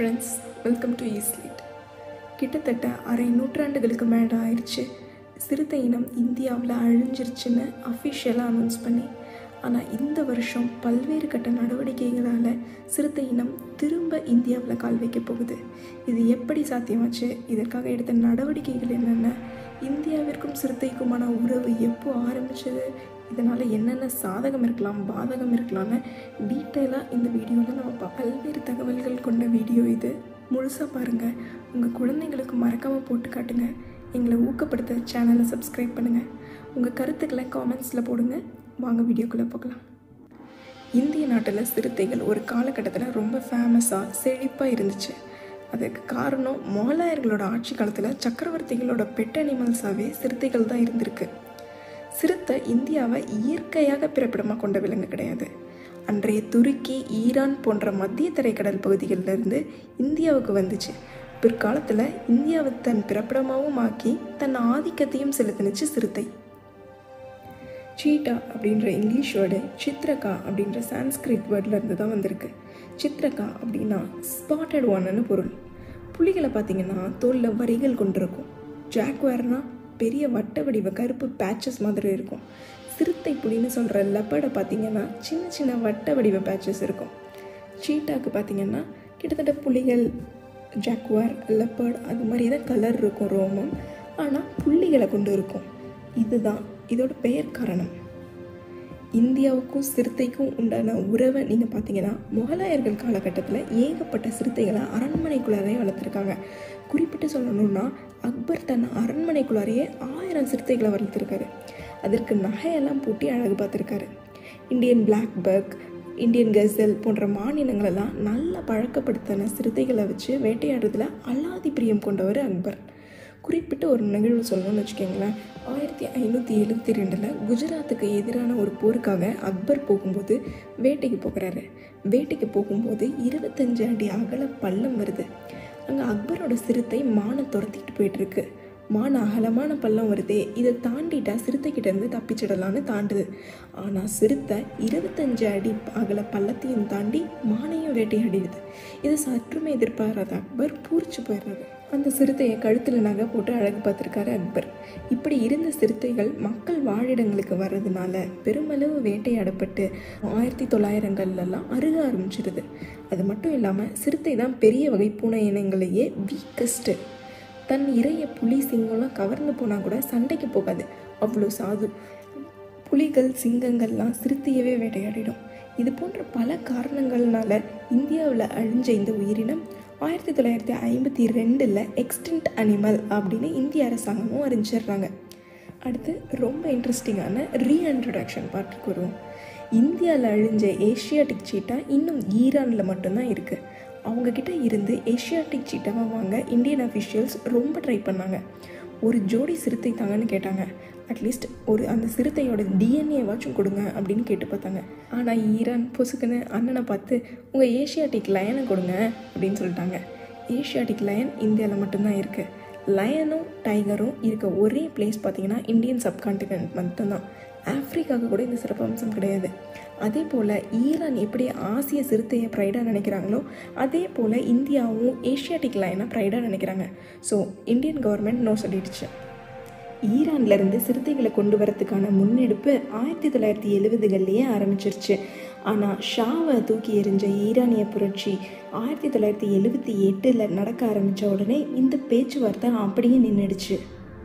friends welcome to ஈஸ்லிட் கிட்டத்தட்ட அரை நூற்றாண்டுகளுக்கு மேலே ஆயிடுச்சு சிறுத்தை இனம் இந்தியாவில் அழிஞ்சிருச்சுன்னு அஃபிஷியலாக அனௌன்ஸ் பண்ணி ஆனால் இந்த வருஷம் பல்வேறு கட்ட நடவடிக்கைகளால் சிறுத்தை இனம் திரும்ப இந்தியாவில் கால் வைக்க போகுது இது எப்படி சாத்தியமாச்சு இதற்காக எடுத்த நடவடிக்கைகள் என்னென்ன இந்தியாவிற்கும் சிறுத்தைக்குமான உறவு எப்போ ஆரம்பிச்சது இதனால் என்னென்ன சாதகம் இருக்கலாம் பாதகம் இருக்கலாம்னு டீட்டெயிலாக இந்த வீடியோவில் நம்ம பா- பல்வேறு தகவல்கள் கொண்ட வீடியோ இது முழுசாக பாருங்கள் உங்கள் குழந்தைங்களுக்கு மறக்காமல் போட்டு காட்டுங்க எங்களை ஊக்கப்படுத்த சேனலை சப்ஸ்கிரைப் பண்ணுங்கள் உங்கள் கருத்துக்களை காமெண்ட்ஸில் போடுங்க வாங்க வீடியோக்குள்ளே போகலாம் இந்திய நாட்டில் சிறுத்தைகள் ஒரு காலகட்டத்தில் ரொம்ப ஃபேமஸாக செழிப்பாக இருந்துச்சு அதுக்கு காரணம் மொகலாயர்களோட ஆட்சி காலத்தில் சக்கரவர்த்திகளோட பெட் அனிமல்ஸாகவே சிறுத்தைகள் தான் இருந்திருக்கு சிறுத்தை இந்தியாவை இயற்கையாக பிறப்பிடமாக கொண்ட விலங்கு கிடையாது அன்றைய துருக்கி ஈரான் போன்ற மத்திய தரைக்கடல் பகுதிகளிலிருந்து இந்தியாவுக்கு வந்துச்சு பிற்காலத்தில் இந்தியாவை தன் பிறப்பிடமாகவும் ஆக்கி தன் ஆதிக்கத்தையும் செலுத்தினுச்சு சிறுத்தை சீட்டா அப்படின்ற இங்கிலீஷ் வேர்டு சித்ரகா அப்படின்ற சான்ஸ்கிரிட் வேர்டில் இருந்து தான் வந்திருக்கு சித்ரகா அப்படின்னா ஸ்பாட்டட் ஒன்னு பொருள் புலிகளை பார்த்தீங்கன்னா தோலில் வரிகள் கொண்டிருக்கும் ஜாக்வேர்னா பெரிய வட்ட வடிவ கருப்பு பேச்சஸ் மாதிரி இருக்கும் சிறுத்தை புலின்னு சொல்கிற லெப்பர்டை பார்த்தீங்கன்னா சின்ன சின்ன வட்ட வடிவ பேச்சஸ் இருக்கும் சீட்டாக்கு பார்த்தீங்கன்னா கிட்டத்தட்ட புலிகள் ஜாக்வார் லெப்பர்ட் அது மாதிரி தான் கலர் இருக்கும் ரோமம் ஆனால் புள்ளிகளை கொண்டு இருக்கும் இதுதான் இதோட பெயர் காரணம் இந்தியாவுக்கும் சிறுத்தைக்கும் உண்டான உறவை நீங்கள் பார்த்தீங்கன்னா முகலாயர்கள் காலகட்டத்தில் ஏகப்பட்ட சிறுத்தைகளை அரண்மனைக்குள்ளாரையே வளர்த்துருக்காங்க குறிப்பிட்டு சொல்லணும்னா அக்பர் தன் அரண்மனைக்குள்ளாரையே ஆயிரம் சிறுத்தைகளை வளர்த்துருக்காரு அதற்கு நகையெல்லாம் பூட்டி அழகு பார்த்துருக்காரு Indian blackbuck Indian gazelle போன்ற மாநிலங்களெல்லாம் நல்லா பழக்கப்படுத்தின சிறுத்தைகளை வச்சு வேட்டையாடுறதுல அல்லாதி பிரியம் கொண்டவர் அக்பர் குறிப்பிட்ட ஒரு நிகழ்வு சொல்லணும்னு வச்சுக்கோங்களேன் ஆயிரத்தி ஐநூற்றி எழுபத்தி ரெண்டில் குஜராத்துக்கு எதிரான ஒரு போருக்காக அக்பர் போகும்போது வேட்டைக்கு போகிறாரு வேட்டைக்கு போகும்போது இருபத்தஞ்சு அடி அகல பள்ளம் வருது அங்கே அக்பரோட சிறுத்தை மானை துரத்திட்டு போயிட்டுருக்கு மான அகலமான பள்ளம் வருதே இதை தாண்டிட்டா சிறுத்தைக்கிட்ட இருந்து தப்பிச்சிடலான்னு தாண்டுது ஆனால் சிறுத்தை இருபத்தஞ்சு அடி அகல பள்ளத்தையும் தாண்டி மானையும் வேட்டையாடிடுது இது சற்றுமே எதிர்பாராத அக்பர் பூரிச்சு போயிடுறாரு அந்த சிறுத்தையை கழுத்தில் நகை போட்டு அழகு பார்த்துருக்காரு அக்பர் இப்படி இருந்த சிறுத்தைகள் மக்கள் வாழிடங்களுக்கு வர்றதுனால பெருமளவு வேட்டையாடப்பட்டு ஆயிரத்தி தொள்ளாயிரங்கள்லாம் அருக ஆரம்பிச்சிருது அது மட்டும் இல்லாமல் சிறுத்தை தான் பெரிய வகை பூனை இனங்களையே வீக்கஸ்ட்டு தன் இறைய புலி சிங்கம்லாம் கவர்ந்து போனால் கூட சண்டைக்கு போகாது அவ்வளோ சாது புலிகள் சிங்கங்கள்லாம் சிறுத்தையவே வேட்டையாடிடும் இது போன்ற பல காரணங்கள்னால இந்தியாவில் அழிஞ்ச இந்த உயிரினம் ஆயிரத்தி தொள்ளாயிரத்தி ஐம்பத்தி ரெண்டில் எக்ஸ்டென்ட் அனிமல் அப்படின்னு இந்திய அரசாங்கமும் அறிஞ்சிடுறாங்க அடுத்து ரொம்ப இன்ட்ரெஸ்டிங்கான ரீஇன்ட்ரடக்ஷன் பார்ட்டுக்கு வருவோம் இந்தியாவில் அழிஞ்ச ஏஷியாட்டிக் சீட்டா இன்னும் ஈரானில் மட்டும்தான் இருக்குது அவங்கக்கிட்ட இருந்து ஏஷியாட்டிக் சீட்டாவை வாங்க இந்தியன் அஃபிஷியல்ஸ் ரொம்ப ட்ரை பண்ணாங்க ஒரு ஜோடி சிறுத்தை தாங்கன்னு கேட்டாங்க அட்லீஸ்ட் ஒரு அந்த சிறுத்தையோட டிஎன்ஏவாச்சும் கொடுங்க அப்படின்னு கேட்டு பார்த்தாங்க ஆனால் ஈரான் பொசுக்குன்னு அண்ணனை பார்த்து உங்கள் ஏஷியாட்டிக் லயனை கொடுங்க அப்படின்னு சொல்லிட்டாங்க ஏஷியாட்டிக் லயன் இந்தியாவில் மட்டும்தான் இருக்குது லயனும் டைகரும் இருக்க ஒரே பிளேஸ் பார்த்தீங்கன்னா இந்தியன் சப்கான்டினென்ட் மட்டும்தான் ஆப்பிரிக்காவுக்கு கூட இந்த சிறப்பம்சம் கிடையாது அதே போல் ஈரான் எப்படி ஆசிய சிறுத்தையை ப்ரைடாக நினைக்கிறாங்களோ அதே போல் இந்தியாவும் ஏஷியாட்டிக் லைனை ப்ரைடாக நினைக்கிறாங்க ஸோ இந்தியன் கவர்மெண்ட் நோ சொல்லிடுச்சு ஈரான்ல இருந்து சிறுத்தைகளை கொண்டு வரதுக்கான முன்னெடுப்பு ஆயிரத்தி தொள்ளாயிரத்தி எழுபதுகள்லேயே ஆரம்பிச்சிருச்சு ஆனால் ஷாவை தூக்கி எறிஞ்ச ஈரானிய புரட்சி ஆயிரத்தி தொள்ளாயிரத்தி எழுபத்தி எட்டில் நடக்க ஆரம்பித்த உடனே இந்த பேச்சுவார்த்தை அப்படியே நின்றுடுச்சு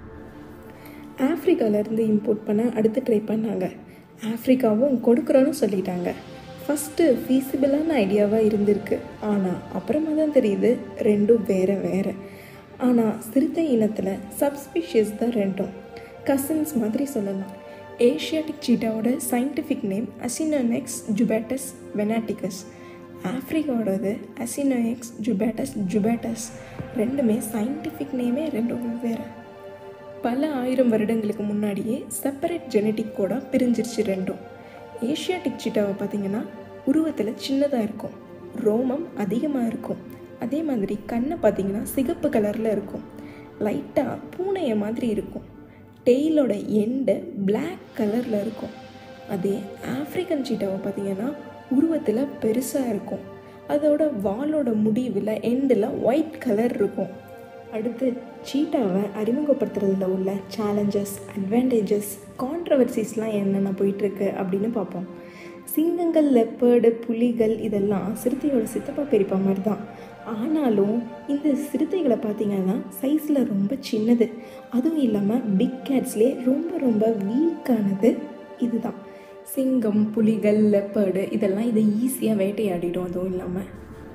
ஆப்ரிக்காவிலேருந்து இம்போர்ட் பண்ண அடுத்து ட்ரை பண்ணாங்க ஆப்ரிக்காவும் கொடுக்குறோன்னு சொல்லிட்டாங்க ஃபஸ்ட்டு ஃபீஸிபிளான ஐடியாவாக இருந்திருக்கு ஆனால் அப்புறமா தான் தெரியுது ரெண்டும் வேறு வேறு ஆனால் சிறுத்தை இனத்தில் சப்ஸ்பீஷியஸ் தான் ரெண்டும் கசின்ஸ் மாதிரி சொல்லலாம் ஏஷியாட்டிக் சீட்டாவோட scientific name Acinonyx jubatus venaticus ஆப்ரிக்காவோடது அசினோஎக்ஸ் ஜுபேட்டஸ் ஜுபேட்டஸ் ரெண்டுமே சயின்டிஃபிக் நேமே ரெண்டும் வெவ்வேறு பல ஆயிரம் வருடங்களுக்கு முன்னாடியே செப்பரேட் ஜெனட்டிக் கோடாக பிரிஞ்சிருச்சு ரெண்டும் ஏஷியாட்டிக் சீட்டாவை பார்த்தீங்கன்னா உருவத்தில் சின்னதாக இருக்கும் ரோமம் அதிகமாக இருக்கும் அதே மாதிரி கண்ணை பார்த்தீங்கன்னா சிகப்பு கலரில் இருக்கும் லைட்டாக பூனைய மாதிரி இருக்கும் டெய்லோட எண்டு Black கலரில் இருக்கும் அதே ஆப்ரிக்கன் சீட்டாவை பார்த்தீங்கன்னா உருவத்தில் பெருசாக இருக்கும் அதோட வாலோட முடிவில் எண்டில் ஒயிட் கலர் இருக்கும் அடுத்து சீட்டாவை அறிமுகப்படுத்துறதுல உள்ள சேலஞ்சஸ் அட்வான்டேஜஸ் கான்ட்ரவர்சிஸ்லாம் என்னென்ன போயிட்டுருக்கு அப்படின்னு பார்ப்போம் சிங்கங்கள் லெப்பர்டு புலிகள் இதெல்லாம் சிறுத்தையோட சித்தப்பா பெரியப்பா மாதிரி தான் ஆனாலும் இந்த சிறுத்தைகளை பார்த்தீங்கன்னா சைஸில் ரொம்ப சின்னது அதுவும் இல்லாமல் பிக் கேட்ஸ்லேயே ரொம்ப ரொம்ப வீக்கானது இதுதான் சிங்கம் புலிகள் லெப்பர்டு இதெல்லாம் இதை ஈஸியாக வேட்டையாடிடும் அதுவும் இல்லாமல்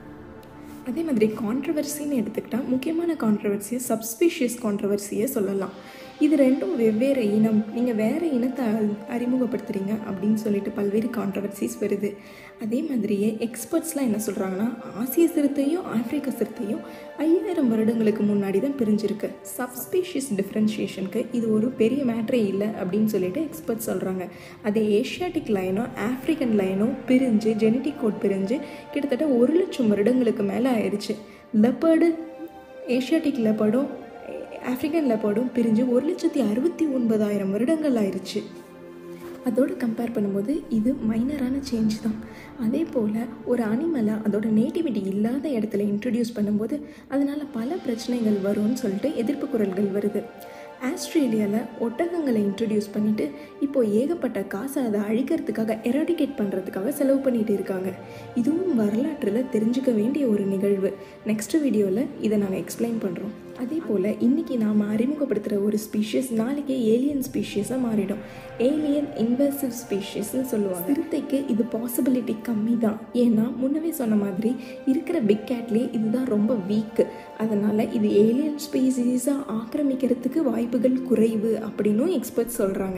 அதே மாதிரி கான்ட்ரவர்சின்னு எடுத்துக்கிட்டால் முக்கியமான கான்ட்ரவர்சியை சப்ஸ்பீஷியஸ் கான்ட்ரவர்சியை சொல்லலாம் இது ரெண்டும் வெவ்வேறு இனம் நீங்கள் வேறு இனத்தை அறிமுகப்படுத்துகிறீங்க அப்படின்னு சொல்லிட்டு பல்வேறு கான்ட்ரவர்சிஸ் வருது அதே மாதிரியே எக்ஸ்பர்ட்ஸ்லாம் என்ன சொல்கிறாங்கன்னா ஆசிய சிறுத்தையும் ஆப்பிரிக்க சிறுத்தையும் ஐயாயிரம் வருடங்களுக்கு முன்னாடி தான் பிரிஞ்சிருக்கு சப்ஸ்பீஷியஸ் டிஃப்ரென்ஷியேஷனுக்கு இது ஒரு பெரிய மேட்ரே இல்லை அப்படின்னு சொல்லிட்டு எக்ஸ்பர்ட்ஸ் சொல்கிறாங்க அதே ஏஷியாட்டிக் லைனும் ஆப்ரிக்கன் லைனும் பிரிஞ்சு ஜெனட்டிக் கோட் பிரிஞ்சு கிட்டத்தட்ட ஒரு லட்சம் வருடங்களுக்கு மேலே ஆயிடுச்சு லெப்பர்டு ஏஷியாட்டிக் லெப்பர்டும் ஆப்ரிக்கன் லெப்பர்டும் பிரிஞ்சு ஒரு லட்சத்தி அறுபத்தி ஒன்பதாயிரம் வருடங்கள் ஆயிடுச்சு அதோடு கம்பேர் பண்ணும்போது இது மைனரான சேஞ்ச் தான் அதே போல் ஒரு அனிமலை அதோட நேட்டிவிட்டி இல்லாத இடத்துல இன்ட்ரடியூஸ் பண்ணும்போது அதனால் பல பிரச்சனைகள் வரும்னு சொல்லிட்டு எதிர்ப்பு குரல்கள் வருது ஆஸ்திரேலியாவில் ஒட்டகங்களை இன்ட்ரடியூஸ் பண்ணிவிட்டு இப்போது ஏகப்பட்ட காசை அதை அழிக்கிறதுக்காக எராடிகேட் பண்ணுறதுக்காக செலவு பண்ணிகிட்டு இருக்காங்க இதுவும் வரலாற்றில் தெரிஞ்சுக்க வேண்டிய ஒரு நிகழ்வு நெக்ஸ்ட் வீடியோவில் இதை நாங்கள் எக்ஸ்பிளைன் பண்ணுறோம் அதே போல் இன்றைக்கி நாம் அறிமுகப்படுத்துகிற ஒரு ஸ்பீஷியஸ் நாளைக்கே ஏலியன் ஸ்பீஷியஸாக மாறிடும் ஏலியன் இன்வெசிவ் ஸ்பீஷியஸ்ன்னு சொல்லுவாங்க சிறுத்தைக்கு இது பாசிபிலிட்டி கம்மி தான் ஏன்னா முன்னவே சொன்ன மாதிரி இருக்கிற பிக் கேட்லேயே இதுதான் ரொம்ப வீக்கு அதனால் இது ஏலியன் ஸ்பீசிஸாக ஆக்கிரமிக்கிறதுக்கு வாய்ப்புகள் குறைவு அப்படின்னும் எக்ஸ்பர்ட்ஸ் சொல்கிறாங்க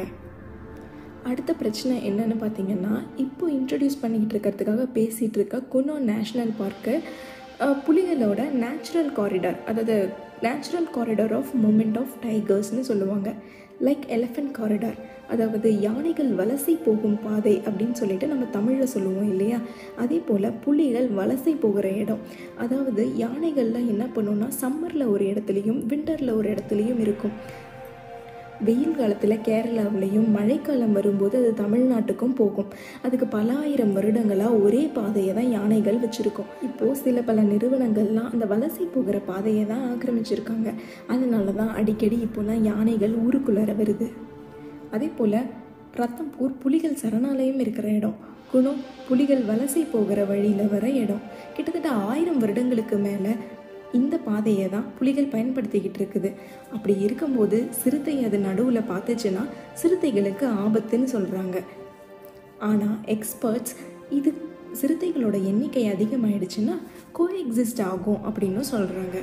அடுத்த பிரச்சனை என்னன்னு பார்த்தீங்கன்னா இப்போ இன்ட்ரடியூஸ் பண்ணிக்கிட்டு இருக்கிறதுக்காக பேசிகிட்டு இருக்க குனோ நேஷ்னல் பார்க்கு புலிகளோட நேச்சுரல் காரிடார் அதாவது natural corridor of movement of டைகர்ஸ்னு சொல்லுவாங்க லைக் எலிஃபென்ட் காரிடார் அதாவது யானைகள் வலசை போகும் பாதை அப்படின்னு சொல்லிட்டு நம்ம தமிழில் சொல்லுவோம் இல்லையா அதே போல் புலிகள் வலசை போகிற இடம் அதாவது யானைகள்லாம் என்ன பண்ணுன்னா சம்மரில் ஒரு இடத்துலையும் விண்டரில் ஒரு இடத்துலையும் இருக்கும் வெயில் காலத்தில் கேரளாவிலையும் மழைக்காலம் வரும்போது அது தமிழ்நாட்டுக்கும் போகும் அதுக்கு பல ஆயிரம் வருடங்களாக ஒரே பாதையை தான் யானைகள் வச்சுருக்கோம் இப்போது சில பல நிறுவனங்கள்லாம் அந்த வலசை போகிற பாதையை தான் ஆக்கிரமிச்சிருக்காங்க அதனால தான் அடிக்கடி இப்போலாம் யானைகள் ஊருக்குள்ளார வருது அதே போல் ரத்தம்பூர் புலிகள் சரணாலயம் இருக்கிற இடம் குணம் புலிகள் வலசை போகிற வழியில் வர இடம் கிட்டத்தட்ட ஆயிரம் வருடங்களுக்கு மேலே இந்த பாதையை தான் புலிகள் பயன்படுத்திக்கிட்டு இருக்குது அப்படி இருக்கும்போது சிறுத்தை அது நடுவில் பார்த்துச்சுன்னா சிறுத்தைகளுக்கு ஆபத்துன்னு சொல்கிறாங்க ஆனால் எக்ஸ்பர்ட்ஸ் இது சிறுத்தைகளோட எண்ணிக்கை அதிகமாயிடுச்சுன்னா கோ எக்ஸிஸ்ட் ஆகும் அப்படின்னு சொல்கிறாங்க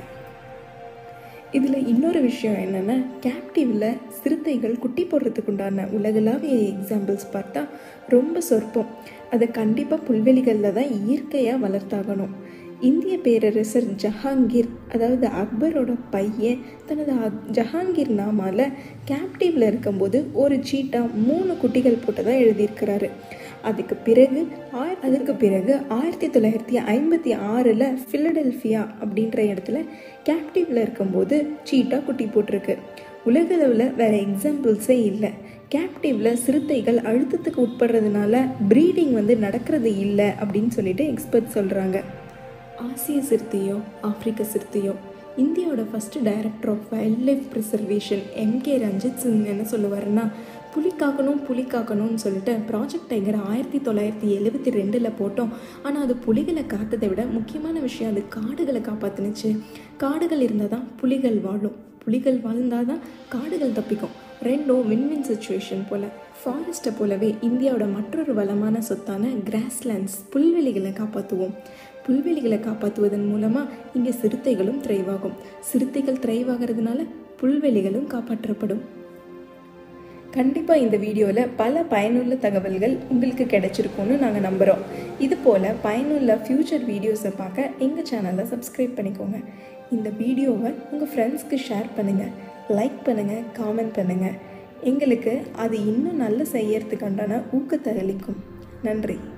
இதில் இன்னொரு விஷயம் என்னென்னா கேப்டிவில் சிறுத்தைகள் குட்டி போடுறதுக்கு உண்டான உலகளாவிய எக்ஸாம்பிள்ஸ் பார்த்தா ரொம்ப சொற்பம் அதை கண்டிப்பாக புல்வெளிகளில் தான் இயற்கையாக வளர்த்தாகணும் இந்திய பேரரசர் ஜஹாங்கீர் அதாவது அக்பரோட பையன் தனது ஜஹாங்கீர் நாமால கேப்டிவில் இருக்கும்போது ஒரு சீட்டா மூணு குட்டிகள் போட்டதாக எழுதியிருக்கிறாரு அதுக்கு பிறகு ஆய் அதுக்கு பிறகு ஆயிரத்தி தொள்ளாயிரத்தி ஐம்பத்தி ஆறில் ஃபிலடெல்ஃபியா அப்படின்ற இடத்துல கேப்டிவில் இருக்கும்போது சீட்டா குட்டி போட்டிருக்கு உலகளவில் வேறு எக்ஸாம்பிள்ஸே இல்லை கேப்டிவில் சிறுத்தைகள் அழுத்தத்துக்கு உட்படுறதுனால ப்ரீடிங் வந்து நடக்கிறது இல்லை அப்படின்னு சொல்லிட்டு எக்ஸ்பர்ட் சொல்கிறாங்க ஆசிய சிறுத்தையோ ஆப்பிரிக்க சிறுத்தையோ இந்தியாவோட first director of wildlife preservation M K Ranjit Singh என்ன சொல்லுவாருன்னா புலி காக்கணும் புலி காக்கணும்னு சொல்லிட்டு ப்ராஜெக்ட் டைகர் ஆயிரத்தி தொள்ளாயிரத்தி எழுபத்தி ரெண்டில் போட்டோம் ஆனால் அது புலிகளை காத்ததை விட முக்கியமான விஷயம் அது காடுகளை காப்பாற்றுனுச்சு காடுகள் இருந்தால் தான் புலிகள் வாழும் புலிகள் வாழ்ந்தால் தான் காடுகள் தப்பிக்கும் ரெண்டும் வின்வின் சுச்சுவேஷன் போல் ஃபாரஸ்ட்டை போலவே இந்தியாவோட மற்றொரு வளமான சொத்தான கிராஸ்லேண்ட்ஸ் புல்வெளிகளை காப்பாற்றுவோம் புல்வெளிகளை காப்பாற்றுவதன் மூலமாக இங்கே சிறுத்தைகளும் த்ரைவாகும் சிறுத்தைகள் த்ரைவாகிறதுனால புல்வெளிகளும் காப்பாற்றப்படும் கண்டிப்பாக இந்த வீடியோவில் பல பயனுள்ள தகவல்கள் உங்களுக்கு கிடைச்சிருக்கும்னு நாங்கள் நம்புகிறோம் இது போல் பயனுள்ள ஃப்யூச்சர் வீடியோஸை பார்க்க எங்கள் சேனலை சப்ஸ்கிரைப் பண்ணிக்கோங்க இந்த வீடியோவை உங்கள் ஃப்ரெண்ட்ஸ்க்கு ஷேர் பண்ணுங்கள் லைக் பண்ணுங்கள் காமெண்ட் பண்ணுங்கள் எங்களுக்கு அது இன்னும் நல்ல செய்யறதுக்கான ஊக்கத்தை அளிக்கும் நன்றி